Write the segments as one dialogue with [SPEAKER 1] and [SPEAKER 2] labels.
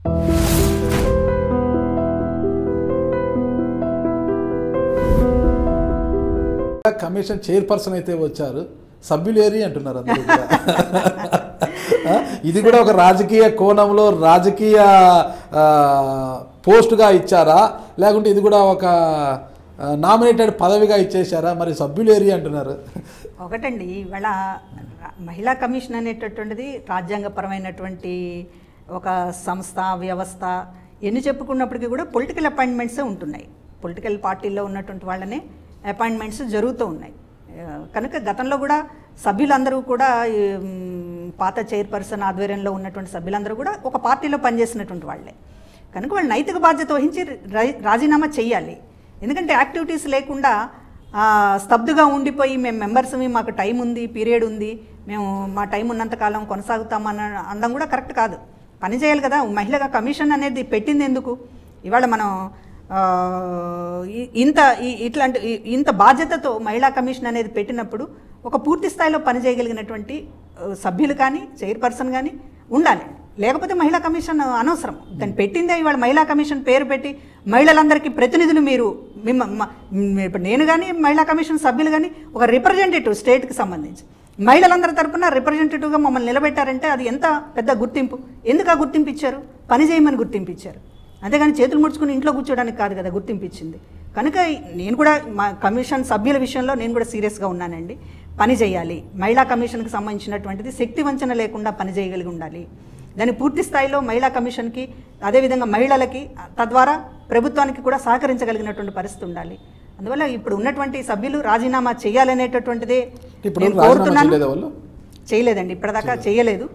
[SPEAKER 1] Commission chairperson అయితే వచ్చారు సభ్యులేరి అంటున్నారు అందరూ కూడా. ఆ, ఇది కూడా ఒక రాజకీయ కోణంలో రాజకీయ ఆ, పోస్టుగా ఇచ్చారా లేకుంటే ఇది కూడా ఒక నామినేటెడ్ పదవిగా ఇచ్చేశారా మరి సభ్యులేరి అంటున్నారు
[SPEAKER 2] ఒకటండి ఇవాళ ర- మహిళా కమిషన్ అనేటటువంటిది రాజ్యాంగపరమైనటువంటి ఒక సంస్థ వ్యవస్థ ఎన్ని చెప్పుకున్నప్పటికీ కూడా పొలిటికల్ అపాయింట్మెంట్సే ఉంటున్నాయి పొలిటికల్ పార్టీల్లో ఉన్నటువంటి వాళ్ళనే అపాయింట్మెంట్స్ జరుగుతూ ఉన్నాయి ఆ, కనుక గతంలో కూడా సభ్యులందరూ కూడా ఈ, మ్, పాత చైర్పర్సన్ ఆధ్వర్యంలో ఉన్నటువంటి సభ్యులందరూ కూడా ఒక పార్టీలో పనిచేసినటువంటి వాళ్ళే కనుక వాళ్ళు నైతిక బాధ్యత వహించి రా- రాజీనామా చేయాలి ఎందుకంటే యాక్టివిటీస్ లేకుండా ఆ, స్తబ్దుగా ఉండిపోయి మేము మెంబర్స్మి మాకు టైం ఉంది పీరియడ్ ఉంది మేము మా టైం ఉన్నంతకాలం కొనసాగుతామన్న అందం కూడా కరెక్ట్ కాదు పని చేయాలి కదా మహిళగా కమిషన్ అనేది పెట్టింది ఎందుకు ఇవాళ మనం ఆ, ఇ- ఇంత ఇ- ఇట్లాంటి ఇ- ఇంత బాధ్యతతో మహిళా కమిషన్ అనేది పెట్టినప్పుడు ఒక పూర్తి స్థాయిలో పనిచేయగలిగినటువంటి ఆ, సభ్యులు కానీ చైర్పర్సన్ కానీ ఉండాలి లేకపోతే మహిళా కమిషన్ అనవసరం దాన్ని పెట్టిందే ఇవాళ మహిళా కమిషన్ పేరు పెట్టి మహిళలందరికీ ప్రతినిధులు మీరు మిమ్మ మ- మ్, ఇప్పుడు నేను కానీ మహిళా కమిషన్ సభ్యులు కానీ ఒక రిప్రజెంటేటివ్ స్టేట్కి సంబంధించి మహిళలందరి తరపున రిప్రజెంటేటివ్గా మమ్మల్ని నిలబెట్టారంటే అది ఎంత పెద్ద గుర్తింపు ఎందుకు ఆ గుర్తింపు ఇచ్చారు పని చేయమని గుర్తింపు ఇచ్చారు అంతేగాని చేతులు ముడుచుకుని ఇంట్లో కూర్చోడానికి కాదు కదా గుర్తింపు ఇచ్చింది కనుక నేను కూడా మా కమిషన్ సభ్యుల విషయంలో నేను కూడా సీరియస్గా ఉన్నానండి పని చేయాలి మహిళా కమిషన్కి సంబంధించినటువంటిది శక్తి వంచన లేకుండా పని చేయగలిగి ఉండాలి దాన్ని పూర్తి స్థాయిలో మహిళా కమిషన్కి అదేవిధంగా మహిళలకి తద్వారా ప్రభుత్వానికి కూడా సహకరించగలిగినటువంటి పరిస్థితి ఉండాలి అందువల్ల ఇప్పుడు ఉన్నటువంటి సభ్యులు రాజీనామా చేయాలనేటటువంటిదే
[SPEAKER 1] ఇప్పుడు
[SPEAKER 2] నేను
[SPEAKER 1] రాజీనామా
[SPEAKER 2] కోరుతున్నాను
[SPEAKER 1] చేయలేదా వాళ్ళు
[SPEAKER 2] చేయలేదండి ఇప్పటిదాకా చేయలేదు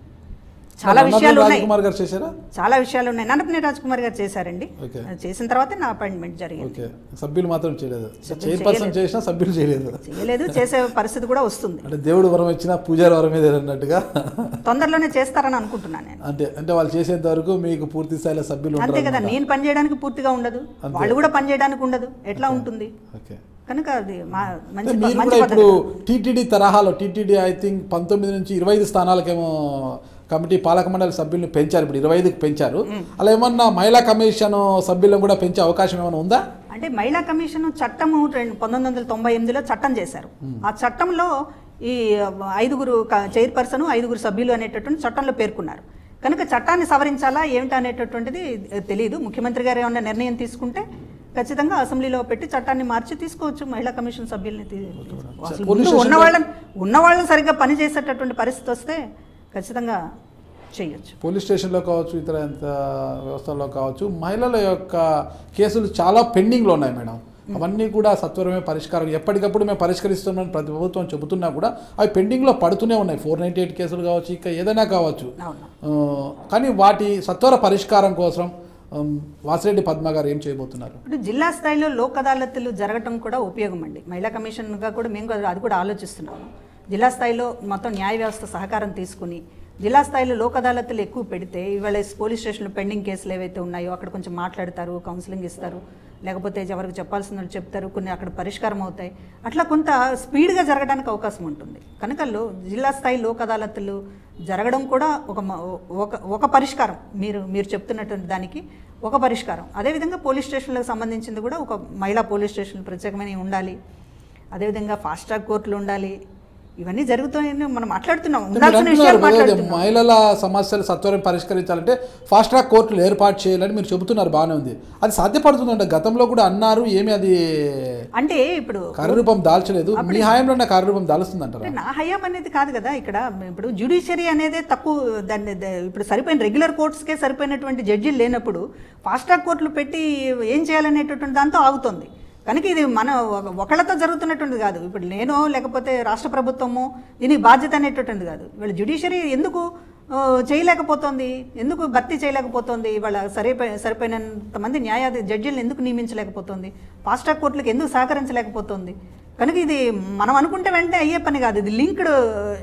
[SPEAKER 2] చాలా
[SPEAKER 1] నన్నపనేని
[SPEAKER 2] విషయాలు ఉన్నాయి
[SPEAKER 1] రాజకుమార్ గారు చేశారా
[SPEAKER 2] చాలా విషయాలు ఉన్నాయి నన్నపనేని రాజ్కుమార్ గారు చేశారండి
[SPEAKER 1] ఓకే.
[SPEAKER 2] చేసిన తర్వాతే నా అపాయింట్మెంట్ జరిగింది
[SPEAKER 1] ఓకే సభ్యులు మాత్రం చేయలేదు
[SPEAKER 2] సభ్యులు
[SPEAKER 1] చైర్పర్సన్ చేసినా సభ్యులు చేయలేదు
[SPEAKER 2] చేయలేదు చేసే పరిస్థితి కూడా వస్తుంది
[SPEAKER 1] అంటే దేవుడు వరం ఇచ్చినా పూజారి వరం మీద అన్నట్టుగా
[SPEAKER 2] తొందరలోనే చేస్తారని అనుకుంటున్నాను నేను
[SPEAKER 1] అంటే అంటే వాళ్ళు చేసేంత వరకు మీకు పూర్తి స్థాయిలో సభ్యులు
[SPEAKER 2] అంతే
[SPEAKER 1] ఉంటారు
[SPEAKER 2] కదా నేను పని చేయడానికి పూర్తిగా ఉండదు వాళ్ళు కూడా పని చేయడానికి ఉండదు ఎట్లా ఉంటుంది
[SPEAKER 1] ఓకే
[SPEAKER 2] కనుక అది మా
[SPEAKER 1] అంటే
[SPEAKER 2] మంచి
[SPEAKER 1] మీరు
[SPEAKER 2] మంచి
[SPEAKER 1] కూడా ఇప్పుడు
[SPEAKER 2] పద్ధతి
[SPEAKER 1] టీటీడీ తరహాలో టీటీడీ ఐ థింక్ పంతొమ్మిది నుంచి ఇరవై ఐదు స్థానాలకేమో కమిటీ పాలక మండలి సభ్యుల్ని పెంచారు ఇప్పుడు ఇరవై ఐదుకి పెంచారు అలా ఏమన్నా మహిళా కమిషన్ సభ్యులను కూడా పెంచే అవకాశం ఏమైనా ఉందా
[SPEAKER 2] అంటే మహిళా కమిషన్ చట్టము రెండు పంతొమ్మిది వందల తొంభై ఎనిమిదిలో చట్టం చేశారు ఆ చట్టంలో ఈ ఐదుగురు క- చైర్పర్సన్ ఐదుగురు సభ్యులు అనేటటువంటి చట్టంలో పేర్కొన్నారు కనుక చట్టాన్ని సవరించాలా ఏమిటి అనేటటువంటిది తెలియదు ముఖ్యమంత్రి గారు ఏమన్నా నిర్ణయం తీసుకుంటే ఖచ్చితంగా అసెంబ్లీలో పెట్టి చట్టాన్ని మార్చి తీసుకోవచ్చు మహిళా కమిషన్ సభ్యుల్ని తీ- అసలు
[SPEAKER 1] పోలీస్
[SPEAKER 2] ముందు ఉన్న వాళ్ళని ఉన్న వాళ్ళని సరిగ్గా పనిచేసేటటువంటి పరిస్థితి వస్తే ఖచ్చితంగా చేయొచ్చు
[SPEAKER 1] పోలీస్ స్టేషన్లో కావచ్చు ఇతర ఎంత వ్యవస్థల్లో కావచ్చు మహిళల యొక్క కేసులు చాలా పెండింగ్లో ఉన్నాయి మేడం అవన్నీ కూడా సత్వరమే పరిష్కారం ఎప్పటికప్పుడు మేము పరిష్కరిస్తున్నామని ప్రతి ప్రభుత్వం చెబుతున్నా కూడా అవి పెండింగ్లో పడుతూనే ఉన్నాయి ఫోర్ నైంటీ ఎయిట్ కేసులు కావచ్చు ఇంకా ఏదైనా కావచ్చు
[SPEAKER 2] అవును
[SPEAKER 1] ఆ, కానీ వాటి సత్వర పరిష్కారం కోసం ఉమ్, వాసిరెడ్డి పద్మ గారు ఏం చేయబోతున్నారు
[SPEAKER 2] ఇప్పుడు జిల్లా స్థాయిలో లోక్ అదాలత్లు జరగటం కూడా ఉపయోగం అండి మహిళా కమిషన్గా కూడా మేము కూడా అది కూడా ఆలోచిస్తున్నాము జిల్లా స్థాయిలో మొత్తం న్యాయ వ్యవస్థ సహకారం తీసుకుని జిల్లా స్థాయిలో లోక్ అదాలత్లు ఎక్కువ పెడితే ఇవాళ పోలీస్ స్టేషన్లో పెండింగ్ కేసులు ఏవైతే ఉన్నాయో అక్కడ కొంచెం మాట్లాడతారు కౌన్సిలింగ్ ఇస్తారు లేకపోతే ఎవరికి చెప్పాల్సిన వాళ్ళు చెప్తారు కొన్ని అక్కడ పరిష్కారం అవుతాయి అట్లా కొంత స్పీడ్గా జరగడానికి అవకాశం ఉంటుంది కనుక లో జిల్లా స్థాయి లోక్ అదాలత్లు జరగడం కూడా ఒక మ- ఒక ఒక పరిష్కారం మీరు మీరు చెప్తున్నటువంటి దానికి ఒక పరిష్కారం అదేవిధంగా పోలీస్ స్టేషన్లకు సంబంధించింది కూడా ఒక మహిళా పోలీస్ స్టేషన్ ప్రత్యేకమైనవి ఉండాలి అదేవిధంగా ఫాస్ట్ ట్రాక్ కోర్టులు ఉండాలి ఇవన్నీ జరుగుతాయని మనం మాట్లాడుతున్నాం
[SPEAKER 1] మీరు
[SPEAKER 2] ఉండాల్సిన
[SPEAKER 1] అంటున్నారు
[SPEAKER 2] విషయాలు
[SPEAKER 1] కదా, అదే
[SPEAKER 2] మాట్లాడుతున్నాం
[SPEAKER 1] మహిళల సమస్యలు సత్వరం పరిష్కరించాలంటే ఫాస్ట్ ట్రాక్ కోర్టులు ఏర్పాటు చేయాలని మీరు చెబుతున్నారు బాగానే ఉంది అది సాధ్యపడుతుందంట గతంలో కూడా అన్నారు ఏమి అది
[SPEAKER 2] అంటే ఇప్పుడు
[SPEAKER 1] కార్యరూపం దాల్చలేదు మీ హయాంలో నా కార్యరూపం దాలుస్తుందంటారా
[SPEAKER 2] అంటే నా హయాం అనేది కాదు కదా ఇక్కడ ఇప్పుడు జ్యుడిషియరీ అనేది తక్కువ దాన్ని ద- ఇప్పుడు సరిపోయిన రెగ్యులర్ కోర్ట్స్కే సరిపోయినటువంటి జడ్జీలు లేనప్పుడు ఫాస్ట్ ట్రాక్ కోర్టులు పెట్టి ఏం చేయాలనేటటువంటి దాంతో ఆగుతుంది కనుక ఇది మన ఒక- ఒకళ్ళతో జరుగుతున్నటువంటిది కాదు ఇప్పుడు నేను లేకపోతే రాష్ట్ర ప్రభుత్వము దీనికి బాధ్యత అనేటటువంటిది కాదు ఇవాళ జ్యుడిషియరీ ఎందుకు ఆ, చేయలేకపోతుంది ఎందుకు భర్తీ చేయలేకపోతుంది ఇవాళ సరిపోయి సరిపోయినంత మంది న్యాయాధి జడ్జీలను ఎందుకు నియమించలేకపోతుంది ఫాస్ట్ ట్రాక్ కోర్టులకు ఎందుకు సహకరించలేకపోతుంది కనుక ఇది మనం అనుకుంటే వెంటనే అయ్యే పని కాదు ఇది లింక్డ్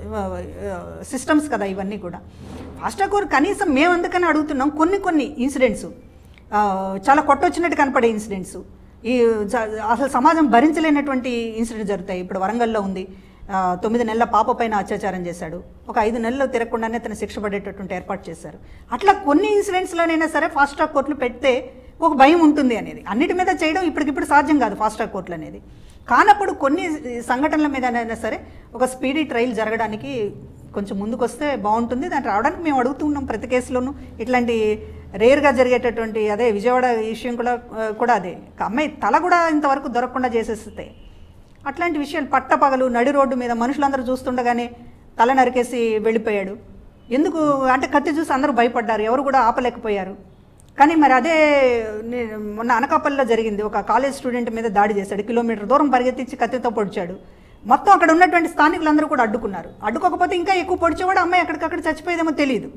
[SPEAKER 2] సిస్టమ్స్ కదా ఇవన్నీ కూడా ఫాస్ట్ ట్రాక్ కోర్టు కనీసం మేము అందుకని అడుగుతున్నాం కొన్ని కొన్ని ఇన్సిడెంట్స్ చాలా కొట్టొచ్చినట్టు కనపడే ఇన్సిడెంట్స్ ఈ జ- అసలు సమాజం భరించలేనటువంటి ఇన్సిడెంట్స్ జరుగుతాయి ఇప్పుడు వరంగల్లో ఉంది ఆ, తొమ్మిది నెలల పాప పైన అత్యాచారం చేశాడు ఒక ఐదు నెలలు తిరగకుండానే తను శిక్ష పడేటటువంటి ఏర్పాటు చేశారు అట్లా కొన్ని ఇన్సిడెంట్స్లోనైనా సరే ఫాస్ట్ ట్రాక్ కోర్టులు పెడితే ఒక భయం ఉంటుంది అనేది అన్నిటి మీద చేయడం ఇప్పటికిప్పుడు సాధ్యం కాదు ఫాస్ట్ ట్రాక్ కోర్టులు అనేది కానప్పుడు కొన్ని సంఘటనల మీదనైనా సరే ఒక స్పీడీ ట్రయల్ జరగడానికి కొంచెం ముందుకు వస్తే బాగుంటుంది దాన్ని రావడానికి మేము అడుగుతున్నాం ప్రతి కేసులోనూ ఇట్లాంటి రేర్గా జరిగేటటువంటి అదే విజయవాడ విషయం కూడా కూడా అదే ఒక అమ్మాయి తల కూడా ఇంతవరకు దొరకకుండా చేసేస్తే అట్లాంటి విషయాలు పట్టపగలు నడి రోడ్డు మీద మనుషులందరూ చూస్తుండగానే తల నరికేసి వెళ్ళిపోయాడు ఎందుకు అంటే కత్తి చూసి అందరూ భయపడ్డారు ఎవరు కూడా ఆపలేకపోయారు కానీ మరి అదే నే- మొన్న అనకాపల్లిలో జరిగింది ఒక కాలేజ్ స్టూడెంట్ మీద దాడి చేశాడు కిలోమీటర్ దూరం పరిగెత్తించి కత్తితో పొడిచాడు మొత్తం అక్కడ ఉన్నటువంటి స్థానికులందరూ కూడా అడ్డుకున్నారు అడ్డుకోకపోతే ఇంకా ఎక్కువ పొడిచేవాడు అమ్మాయి అక్కడికక్కడ చచ్చిపోయేదేమో తెలియదు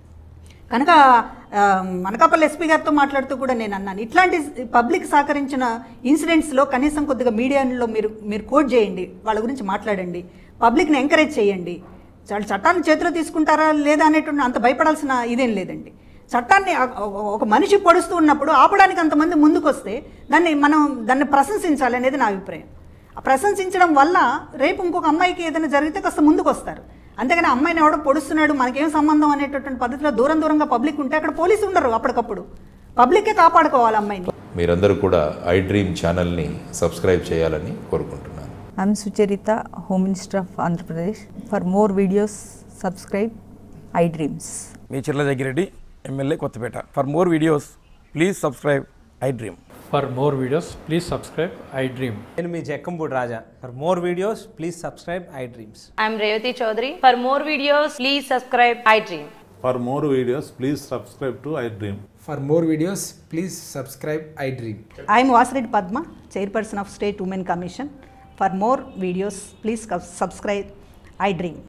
[SPEAKER 2] కనుక ఆ, అనకాపల్లి ఎస్పీ గారితో మాట్లాడుతూ కూడా నేను అన్నాను ఇట్లాంటి పబ్లిక్ సహకరించిన ఇన్సిడెంట్స్లో కనీసం కొద్దిగా మీడియాలో మీరు మీరు కోట్ చేయండి వాళ్ళ గురించి మాట్లాడండి పబ్లిక్ని ఎంకరేజ్ చేయండి వాళ్ళు చట్టాన్ని చేతిలో తీసుకుంటారా లేదా అనేటువంటి అంత భయపడాల్సిన ఇదేం లేదండి చట్టాన్ని ఆ- ఒక- ఒక మనిషి పొడుస్తూ ఉన్నప్పుడు ఆపడానికి అంతమంది ముందుకు వస్తే దాన్ని మనం దాన్ని ప్రశంసించాలి అనేది నా అభిప్రాయం ఆ ప్రశంసించడం వల్ల రేపు ఇంకొక అమ్మాయికి ఏదైనా జరిగితే కాస్త ముందుకు వస్తారు అంతేగాని అమ్మాయిని ఎవడో పొడుస్తున్నాడు మనకేం సంబంధం అనేటటువంటి పద్ధతిలో దూరం దూరంగా పబ్లిక్ ఉంటే అక్కడ పోలీసు ఉండరు అప్పటికప్పుడు పబ్లిక్కే కాపాడుకోవాలి అమ్మాయిని
[SPEAKER 3] మీరందరూ కూడా ఐ డ్రీమ్ ఛానల్ని సబ్స్క్రైబ్ చేయాలని కోరుకుంటున్నాను
[SPEAKER 4] I'm Sucharita, Home Minister of Andhra Pradesh. For more videos, subscribe iDreams.
[SPEAKER 5] మీ Chirla Jaggireddy MLA Kothapeta for more videos please subscribe iDream
[SPEAKER 6] For more videos, please subscribe I Dream.
[SPEAKER 7] నేను మీ Jakkampudi Raja for more videos please subscribe iDreams
[SPEAKER 8] I'm Revati Chaudhary. For more videos, please subscribe iDream.
[SPEAKER 9] For more videos, please subscribe to iDream.
[SPEAKER 10] For more videos, please subscribe iDream.
[SPEAKER 2] I'm Vasireddy Padma chairperson of state women commission for more videos please subscribe I dream